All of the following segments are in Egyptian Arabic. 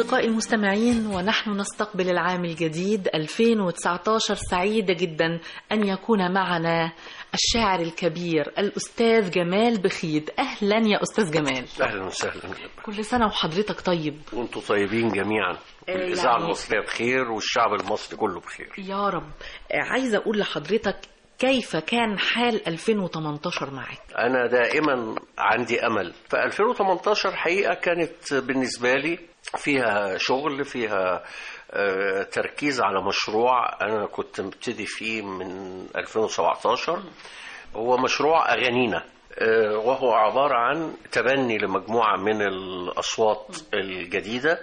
أصدقائي المستمعين ونحن نستقبل العام الجديد 2019 سعيدة جدا أن يكون معنا الشاعر الكبير الأستاذ جمال بخيت أهلا يا أستاذ جمال اهلا وسهلا كل سنة وحضرتك طيب وانتم طيبين جميعا آه، الاذاعه يعني- المصريه بخير والشعب المصري كله بخير يا رب عايزة أقول لحضرتك كيف كان حال 2018 معك انا دائما عندي امل ف 2018 حقيقه كانت بالنسبه لي فيها شغل فيها آه، تركيز على مشروع انا كنت مبتدي فيه من 2017 هو مشروع اغانينا آه، وهو عبارة عن تبني لمجموعة من الأصوات الجديدة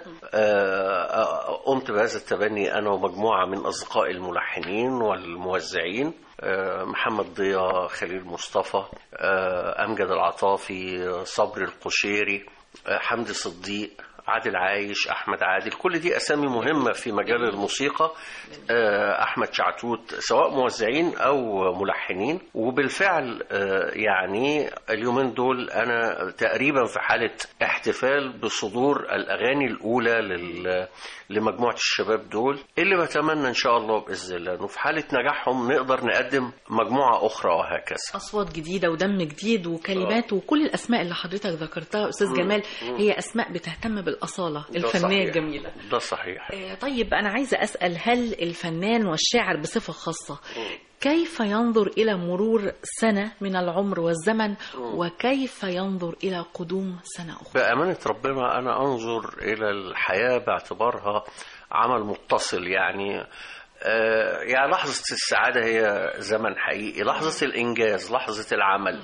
آه، قمت بهذا التبني أنا ومجموعة من أصدقائي الملحنين والموزعين آه، محمد ضياء خليل مصطفى آه، أمجد العطافي صبري القشيري آه، حمدي صديق عادل عايش احمد عادل كل دي اسامي مهمه في مجال الموسيقى آه، احمد شعتوت سواء موزعين او ملحنين وبالفعل آه، يعني اليومين دول انا تقريبا في حاله احتفال بصدور الاغاني الاولى لل لمجموعه الشباب دول اللي بتمنى ان شاء الله باذن الله انه في حاله نجاحهم نقدر نقدم مجموعه اخرى وهكذا أصوات جديدة ودم جديد وكلمات وكل الأسماء اللي حضرتك ذكرتها أستاذ جمال هي أسماء بتهتم بالأصالة ده الفنية صحيح. الجميلة ده صحيح آه، طيب أنا عايزة أسأل هل الفنان والشاعر بصفة خاصة كيف ينظر إلى مرور سنة من العمر والزمن وكيف ينظر إلى قدوم سنة أخرى بأمانة ربنا أنا أنظر إلى الحياة باعتبارها عمل متصل يعني آه، يعني لحظة السعادة هي زمن حقيقي لحظة الإنجاز لحظة العمل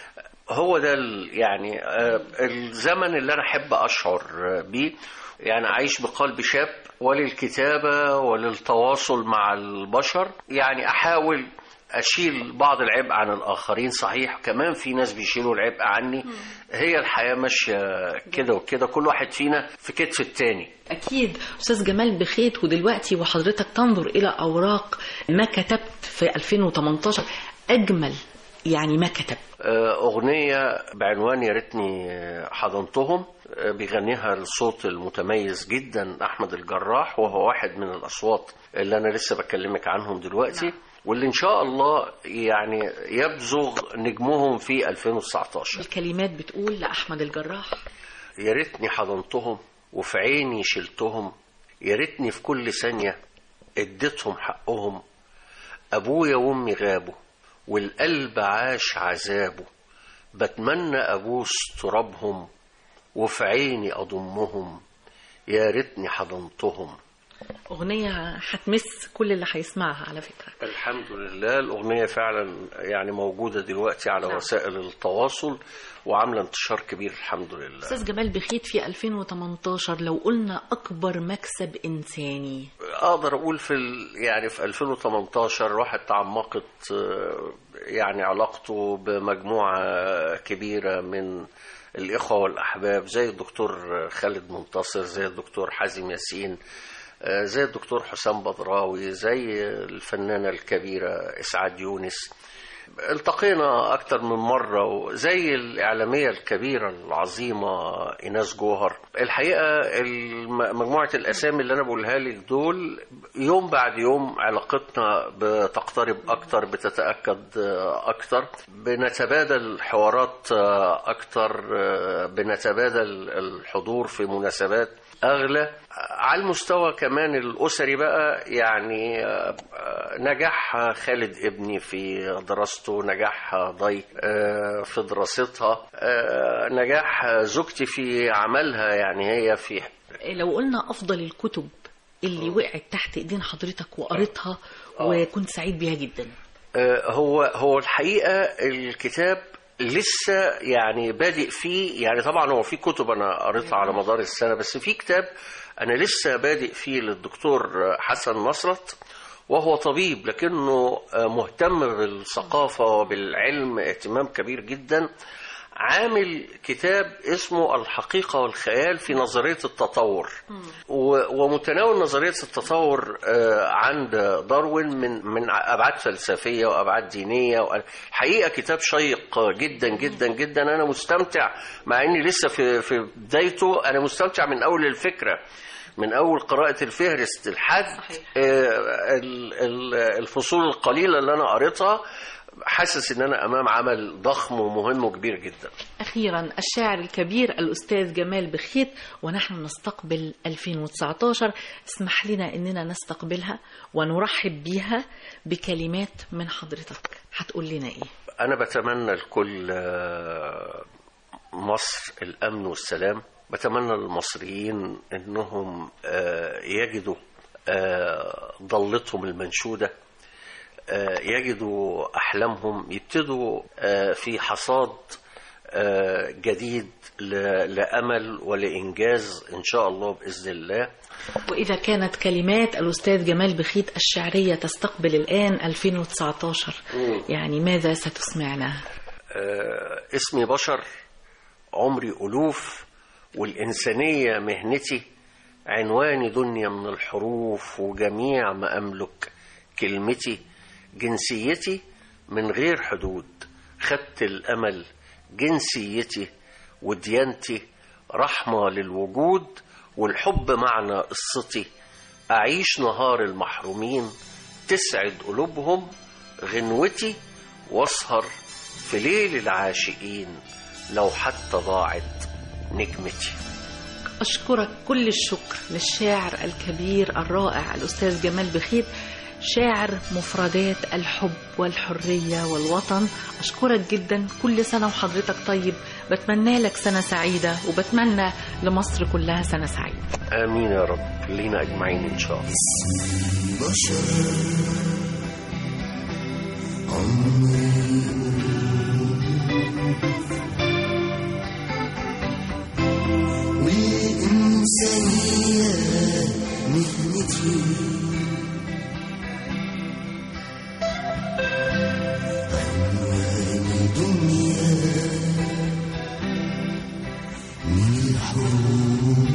هو ده ال- يعني آه، الزمن اللي أنا أحب أشعر بيه يعني أعيش بقلب شاب وللكتابة وللتواصل مع البشر يعني أحاول أشيل بعض العبء عن الآخرين صحيح كمان في ناس بيشيلوا العبء عني هي الحياة ماشية كده وكده كل واحد فينا في كتف التاني أكيد أستاذ جمال بخيت ودلوقتي وحضرتك تنظر إلى أوراق ما كتبت في 2018 أجمل يعني ما كتب آه، أغنية بعنوان يا ريتني حضنتهم آه، بيغنيها الصوت المتميز جدا أحمد الجراح وهو واحد من الأصوات اللي أنا لسه بكلمك عنهم دلوقتي نعم. واللي إن شاء الله يعني يبزغ نجمهم في 2019 الكلمات بتقول لأحمد الجراح يا ريتني حضنتهم وفي عيني شلتهم يا ريتني في كل ثانية اديتهم حقهم أبويا وأمي غابوا والقلب عاش عذابه بتمنى أبوس ترابهم وفي عيني أضمهم يا ريتني حضنتهم أغنية هتمس كل اللي هيسمعها على فكرة الحمد لله الأغنية فعلا يعني موجودة دلوقتي على نعم. وسائل التواصل وعاملة انتشار كبير الحمد لله أستاذ جمال بخيت في 2018 لو قلنا أكبر مكسب إنساني اقدر اقول في ال... يعني في 2018 الواحد تعمقت آه، يعني علاقته بمجموعه كبيره من الاخوه والاحباب زي الدكتور خالد منتصر زي الدكتور حازم ياسين آه، زي الدكتور حسام بدراوي زي الفنانه الكبيره اسعاد يونس التقينا أكتر من مرة وزي الإعلامية الكبيرة العظيمة إيناس جوهر الحقيقة الم- مجموعة الأسامي اللي أنا بقولها لك دول يوم بعد يوم علاقتنا بتقترب أكتر بتتأكد آه، أكتر بنتبادل حوارات آه، أكتر آه، بنتبادل الحضور في مناسبات أغلى على المستوى كمان الأسري بقى يعني آه، آه، نجاح خالد ابني في دراسته نجاح ضي آه، في دراستها آه، نجاح زوجتي في عملها يعني هي في لو قلنا أفضل الكتب اللي وقعت تحت إيدين حضرتك وقريتها وكنت سعيد بيها جدا آه، هو هو الحقيقه الكتاب لسه يعني بادئ فيه يعني طبعا هو في كتب انا قريتها على مدار السنه بس في كتاب انا لسه بادئ فيه للدكتور حسن نصرت وهو طبيب لكنه آه، مهتم بالثقافه وبالعلم اهتمام كبير جدا عامل كتاب اسمه الحقيقة والخيال في نظرية التطور و- ومتناول نظرية التطور آه، عند داروين من من أبعاد فلسفية وأبعاد دينية وأ- حقيقة كتاب شيق جدا جدا جدا أنا مستمتع مع إني لسه في في بدايته أنا مستمتع من أول الفكرة من اول قراءه الفهرست لحد صحيح. آه، ال- ال- الفصول القليله اللي انا قريتها حاسس ان انا امام عمل ضخم ومهم وكبير جدا أخيرا الشاعر الكبير الأستاذ جمال بخيت ونحن نستقبل 2019 اسمح لنا أننا نستقبلها ونرحب بيها بكلمات من حضرتك هتقول لنا إيه؟ انا بتمنى لكل آه، مصر الامن والسلام بتمنى للمصريين انهم آه، يجدوا آه، ضالتهم المنشوده آه، يجدوا احلامهم يبتدوا آه، في حصاد آه، جديد ل- لامل ولانجاز ان شاء الله باذن الله وإذا كانت كلمات الأستاذ جمال بخيت الشعرية تستقبل الآن 2019 يعني ماذا ستسمعنا؟ آه، اسمي بشر عمري ألوف والإنسانية مهنتي عنواني دنيا من الحروف وجميع ما أملك كلمتي جنسيتي من غير حدود خدت الأمل جنسيتي وديانتي رحمة للوجود والحب معنى قصتي أعيش نهار المحرومين تسعد قلوبهم غنوتي واسهر في ليل العاشقين لو حتى ضاعت نجمتي أشكرك كل الشكر للشاعر الكبير الرائع الأستاذ جمال بخيت شاعر مفردات الحب والحرية والوطن أشكرك جدا كل سنة وحضرتك طيب بتمنى لك سنة سعيدة وبتمنى لمصر كلها سنة سعيدة آمين يا رب لينا أجمعين إن شاء الله والإنسانية مهنتي عنوان دنيا من الحروف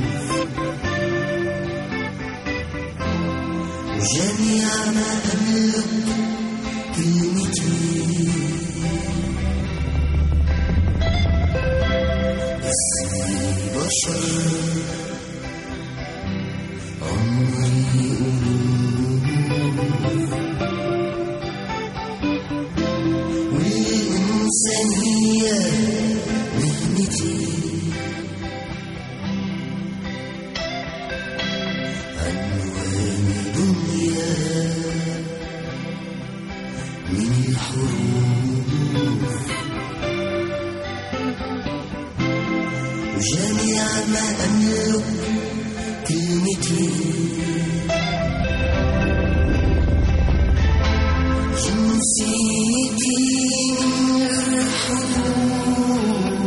وجميع ما أملك كلمتي اسمي بشر عمري ألوف والإنسانية مهنتي عنوان دنيا من الحروف وجميع ما أملك كلمتي جنسيتي من الحدود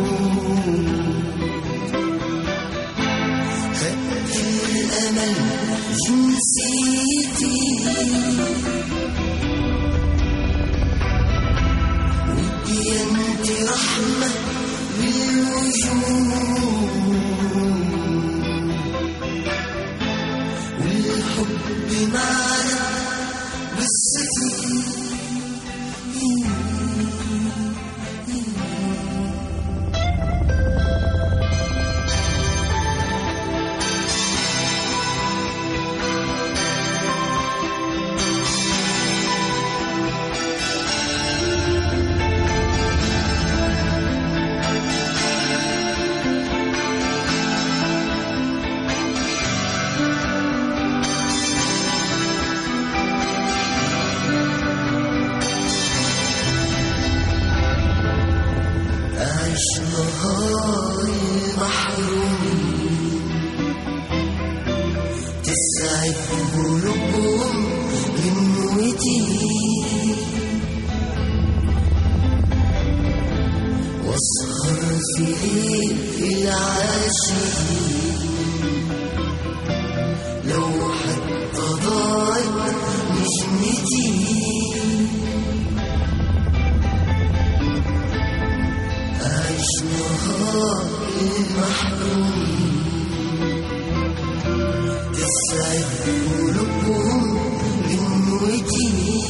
خدت الأمل جنسيتي وديانتي رحمة للوجود والحب معنا قصتي أعيش نهار المحرومين تسعد قلوبهم غنوتي واسهر في ليل العاشقين لو حتى ضاعت نجمتي أعيش نهار المحرومين تسعد قلوبهم غنوتي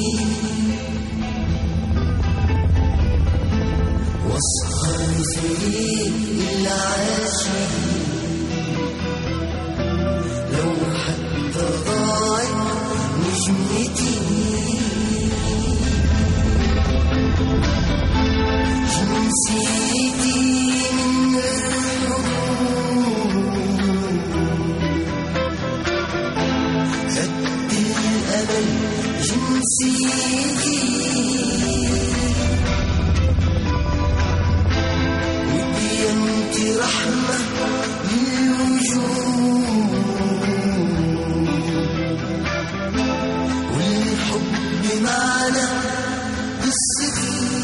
واسهر في ليل العاشقين جنسيتي من غير هد الأمل جنسيتي وديانتي رحمة للوجود والحب معنا بالصدق